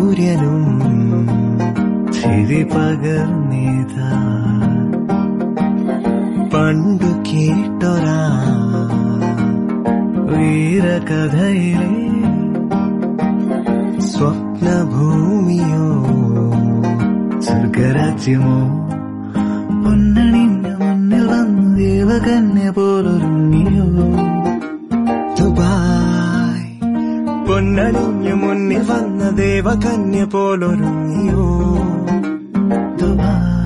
സൂര്യനും ചിരി പകർന്നിതാ പണ്ടു കേട്ടൊരാ വീരകഥയിലെ സ്വപ്നഭൂമിയോ സ്വർഗരാജ്യമോ പൊന്നണിഞ്ഞ മുന്നിൽ വന്നു ദേവകന്യ പോലൊരുങ്ങിയോ ദുബായ് പൊന്നണിഞ്ഞു മുന്നിൽ വന്ന ദേവകന്യ പോലൊരുങ്ങിയോ ദുബായ്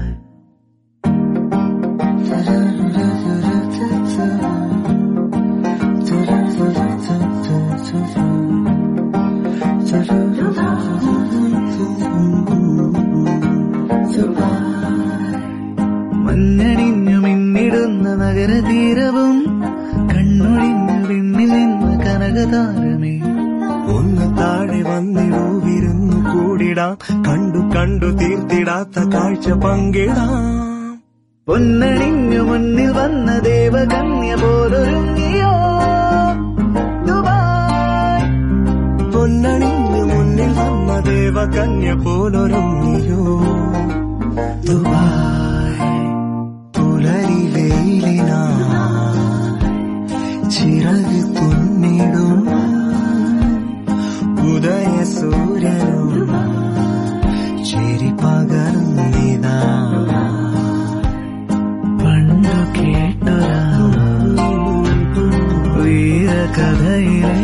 മഞ്ഞണിഞ്ഞു മിന്നിടുന്ന നഗരതീരവും കണ്ണൊഴിഞ്ഞു വിണ്ണിൽ നിന്ന് കനകതാരമേ ഒന്ന് താഴെ വന്നിടൂവിരുന്നു കൂടിടാം കണ്ടു കണ്ടു തീർത്തിടാത്ത കാഴ്ച പങ്കിടാം പൊന്നണിഞ്ഞു മുന്നിൽ വന്ന ദേവകന്യ പോലൊരുങ്ങിയോ ദുബായ് പൊന്നണിഞ്ഞു മുന്നിൽ വന്ന ദേവകന്യ പോലൊരുങ്ങിയോ ദുബായ് പുലരി വെയിലിനാ ചിറക് തുന്നിടും ഉദയ സൂര്യനും ചിരി പകർന്നിതാ പണ്ടു കേട്ടൊരാ വീരകഥയിലെ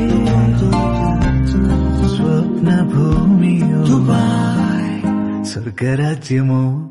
സ്വപ്നഭൂമിയോ സ്വർഗരാജ്യമോ